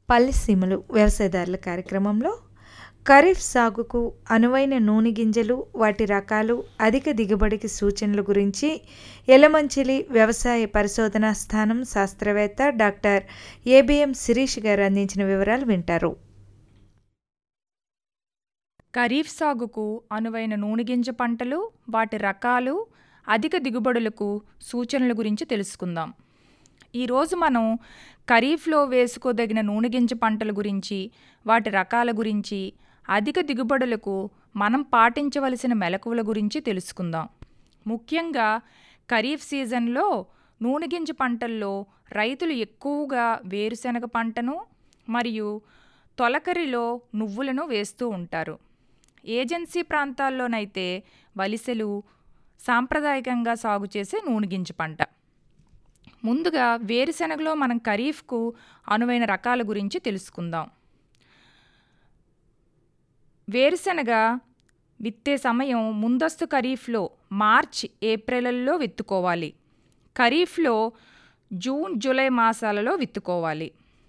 పల్లెసీమలు వ్యవసాయదారుల కార్యక్రమంలో ఖరీఫ్ సాగుకు అనువైన నూనె గింజలు వాటి రకాలు అధిక దిగుబడికి సూచనల గురించి ఎలమంచిలి వ్యవసాయ పరిశోధనా స్థానం శాస్త్రవేత్త డాక్టర్ ఏబిఎం శిరీష్ గారు అందించిన వివరాలు వింటారు ఖరీఫ్ సాగుకు అనువైన నూనె గింజ పంటలు వాటి రకాలు అధిక దిగుబడులకు సూచనల గురించి తెలుసుకుందాం ఈరోజు మనం ఖరీఫ్లో వేసుకోదగిన నూనె గింజ పంటల గురించి వాటి రకాల గురించి అధిక దిగుబడులకు మనం పాటించవలసిన మెలకువల గురించి తెలుసుకుందాం ముఖ్యంగా ఖరీఫ్ సీజన్లో నూనె గింజ పంటల్లో రైతులు ఎక్కువగా వేరుశనగ పంటను మరియు తొలకరిలో నువ్వులను వేస్తూ ఉంటారు ఏజెన్సీ ప్రాంతాల్లోనైతే వలిసెలు సాంప్రదాయకంగా సాగు చేసే నూనె గింజ పంట ముందుగా వేరుశెనగలో మనం ఖరీఫ్కు అనువైన రకాల గురించి తెలుసుకుందాం వేరుశెనగ విత్తే సమయం ముందస్తు ఖరీఫ్లో మార్చ్ ఏప్రిల్లో విత్తుకోవాలి ఖరీఫ్లో జూన్ జూలై మాసాలలో విత్తుకోవాలి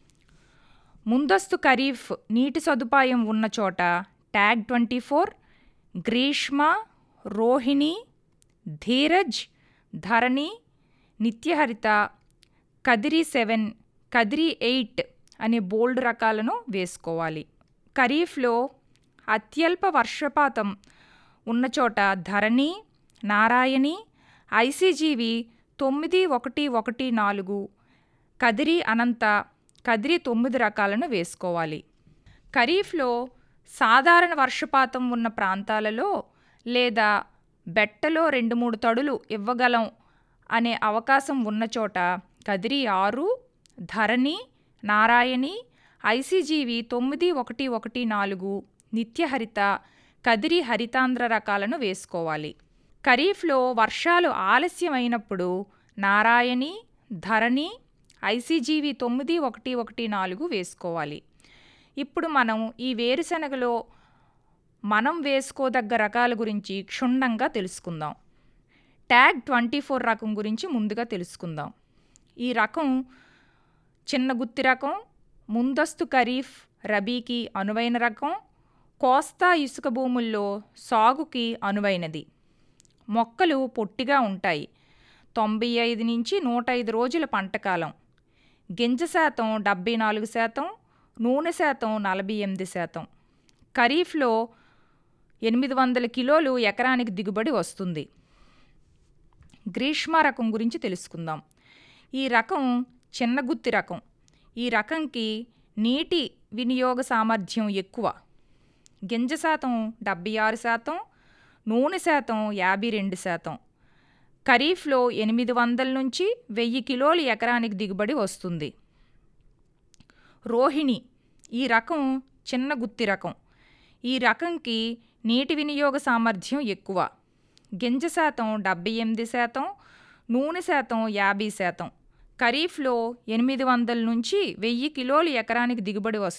ముందస్తు ఖరీఫ్ నీటి సదుపాయం ఉన్న చోట tag twenty four Greeshma Rohini Dheeraj Dharani Nityaharitha Kadiri seven Kadiri eight అనే బోల్డ్ రకాలను వేసుకోవాలి ఖరీఫ్లో అత్యల్ప వర్షపాతం ఉన్న చోట ధరణి నారాయణి ఐసీజీవి తొమ్మిది ఒకటి ఒకటి నాలుగు కదిరి అనంత కదిరి తొమ్మిది రకాలను వేసుకోవాలి ఖరీఫ్లో సాధారణ వర్షపాతం ఉన్న ప్రాంతాలలో లేదా బెట్టలో రెండు మూడు తడులు ఇవ్వగలం అనే అవకాశం ఉన్న చోట కదిరి ఆరు ధరణి నారాయణి ఐసీజీవి తొమ్మిది ఒకటి ఒకటి నాలుగు నిత్యహరిత కదిరి హరితాంధ్ర రకాలను వేసుకోవాలి ఖరీఫ్లో వర్షాలు ఆలస్యమైనప్పుడు నారాయణి ధరణి ఐసీజీవి తొమ్మిది ఒకటి ఒకటి నాలుగు వేసుకోవాలి ఇప్పుడు మనం ఈ వేరుశనగలో మనం వేసుకోదగ్గ రకాల గురించి క్షుణ్ణంగా తెలుసుకుందాం ట్యాగ్ ట్వంటీ ఫోర్ రకం గురించి ముందుగా తెలుసుకుందాం ఈ రకం చిన్న గుత్తి రకం ముందస్తు ఖరీఫ్ రబీకి అనువైన రకం కోస్తా ఇసుక భూముల్లో సాగుకి అనువైనది మొక్కలు పొట్టిగా ఉంటాయి తొంభై ఐదు నుంచి నూట ఐదు రోజుల పంటకాలం గింజ శాతం డెబ్బై నాలుగు శాతం నూనె శాతం నలభై ఎనిమిది శాతం ఖరీఫ్లో ఎనిమిది వందల కిలోలు ఎకరానికి దిగుబడి వస్తుంది గ్రీష్మ రకం గురించి తెలుసుకుందాం ఈ రకం చిన్న గుత్తి రకం ఈ రకంకి నీటి వినియోగ సామర్థ్యం ఎక్కువ గింజ శాతం డెబ్బై ఆరు శాతం నూనె శాతం యాభై రెండు శాతం ఖరీఫ్లో ఎనిమిది వందల నుంచి వెయ్యి కిలోలు ఎకరానికి దిగుబడి వస్తుంది రోహిణి ఈ రకం చిన్న గుత్తి రకం ఈ రకంకి నీటి వినియోగ సామర్థ్యం ఎక్కువ గింజ శాతం డెబ్బై ఎనిమిది శాతం నూనె శాతం యాభై శాతం ఖరీఫ్లో ఎనిమిది వందల నుంచి వెయ్యి కిలోలు ఎకరానికి దిగుబడి వస్తుంది